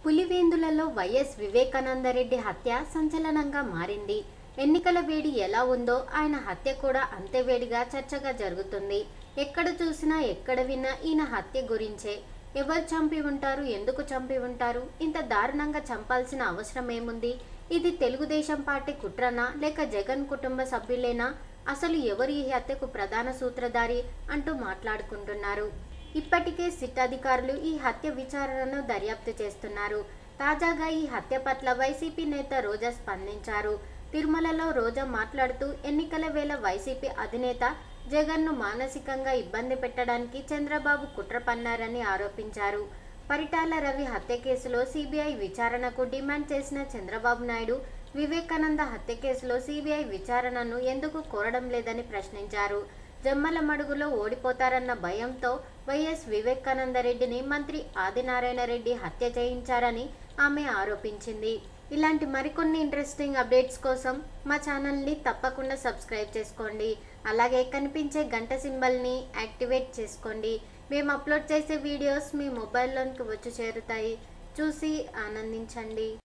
పులివేందులలో YS Vivekananda Reddy హత్య సంచలనంగా మారింది ఎన్నికల వేడి ఎలా ఉందో ఆయన హత్య కూడా అంతే వేడిగా చర్చగా జరుగుతుంది ఎక్కడ చూసినా ఎక్కడ విన్నా ఈయన హత్య గురించే ఎవరు చంపి ఉంటారు ఎందుకు చంపి ఉంటారు ఇంత దారుణంగా చంపాల్సిన అవసరం ఏముంది ఇది తెలుగుదేశం పార్టీ కుట్రనా లేక జగన్ కుటుంబ సభ్యులేనా అసలు ఎవరు ఈ హత్యకు ప్రధాన సూత్రధారి అంటూ మాట్లాడుకుంటున్నారు ఇప్పటికే సిట్ అధికారులు ఈ హత్య విచారణను దర్యాప్తు చేస్తున్నారు తాజాగా ఈ హత్య పట్ల వైసీపీ నేత రోజా స్పందించారు తిరుమలలో రోజా మాట్లాడుతూ ఎన్నికల వేళ వైసీపీ అధినేత జగన్ను మానసికంగా ఇబ్బంది పెట్టడానికి చంద్రబాబు కుట్ర పన్నారని ఆరోపించారు పరిటాల రవి హత్య కేసులో సిబిఐ విచారణకు డిమాండ్ చేసిన చంద్రబాబు నాయుడు వివేకానంద హత్య కేసులో సిబిఐ విచారణను ఎందుకు కోరడం లేదని ప్రశ్నించారు జమ్మల మడుగులో ఓడిపోతారన్న భయంతో వైఎస్ వివేకానందరెడ్డిని మంత్రి ఆదినారాయణ రెడ్డి హత్య చేయించారని ఆమె ఆరోపించింది ఇలాంటి మరికొన్ని ఇంట్రెస్టింగ్ అప్డేట్స్ కోసం మా ఛానల్ని తప్పకుండా సబ్స్క్రైబ్ చేసుకోండి అలాగే కనిపించే గంట సింబల్ని యాక్టివేట్ చేసుకోండి మేము అప్లోడ్ చేసే వీడియోస్ మీ మొబైల్లోనికి వచ్చి చేరుతాయి చూసి ఆనందించండి